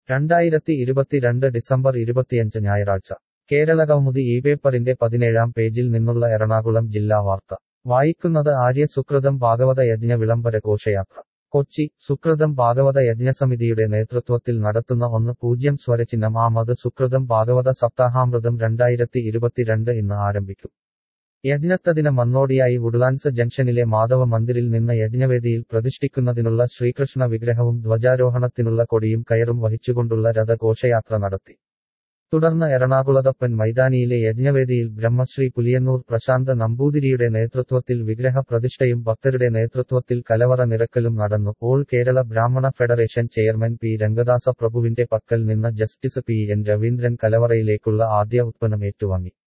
രണ്ടായിരത്തി ഇരുപത്തിരണ്ട് ഡിസംബർ ഇരുപത്തിയഞ്ച് ഞായറാഴ്ച കേരളകൗമുദി ഈ പേപ്പറിന്റെ പതിനേഴാം പേജിൽ നിന്നുള്ള എറണാകുളം ജില്ലാ വാർത്ത വായിക്കുന്നത് ആര്യ സുകൃതം ഭാഗവത യജ്ഞ വിളംബര ഘോഷയാത്ര കൊച്ചി സുകൃതം ഭാഗവത യജ്ഞസമിതിയുടെ നേതൃത്വത്തിൽ നടത്തുന്ന ഒന്ന് പൂജ്യം സ്വരചിഹ്നം ആമത് സുകൃതം ഭാഗവത സപ്താഹാമൃതം രണ്ടായിരത്തി ഇരുപത്തിരണ്ട് ഇന്ന് ആരംഭിക്കും യജ്ഞത്തതിന് മുന്നോടിയായി വുഡ്ലാൻഡ്സ് ജംഗ്ഷനിലെ മാധവ മന്ദിരിൽ നിന്ന് യജ്ഞവേദിയിൽ പ്രതിഷ്ഠിക്കുന്നതിനുള്ള ശ്രീകൃഷ്ണ വിഗ്രഹവും ധ്വജാരോഹണത്തിനുള്ള കൊടിയും കയറും വഹിച്ചുകൊണ്ടുള്ള രഥഘോഷയാത്ര നടത്തി തുടർന്ന് എറണാകുളത്തപ്പൻ മൈതാനിയിലെ യജ്ഞവേദിയിൽ ബ്രഹ്മശ്രീ പുലിയന്നൂർ പ്രശാന്ത നമ്പൂതിരിയുടെ നേതൃത്വത്തിൽ വിഗ്രഹ പ്രതിഷ്ഠയും ഭക്തരുടെ നേതൃത്വത്തിൽ കലവറ നിറക്കലും നടന്നു ഓൾ കേരള ബ്രാഹ്മണ ഫെഡറേഷൻ ചെയർമാൻ പി രംഗദാസ പ്രഭുവിന്റെ പക്കൽ നിന്ന് ജസ്റ്റിസ് പി എൻ രവീന്ദ്രൻ കലവറയിലേക്കുള്ള ആദ്യ ഉത്പന്നം ഏറ്റുവാങ്ങി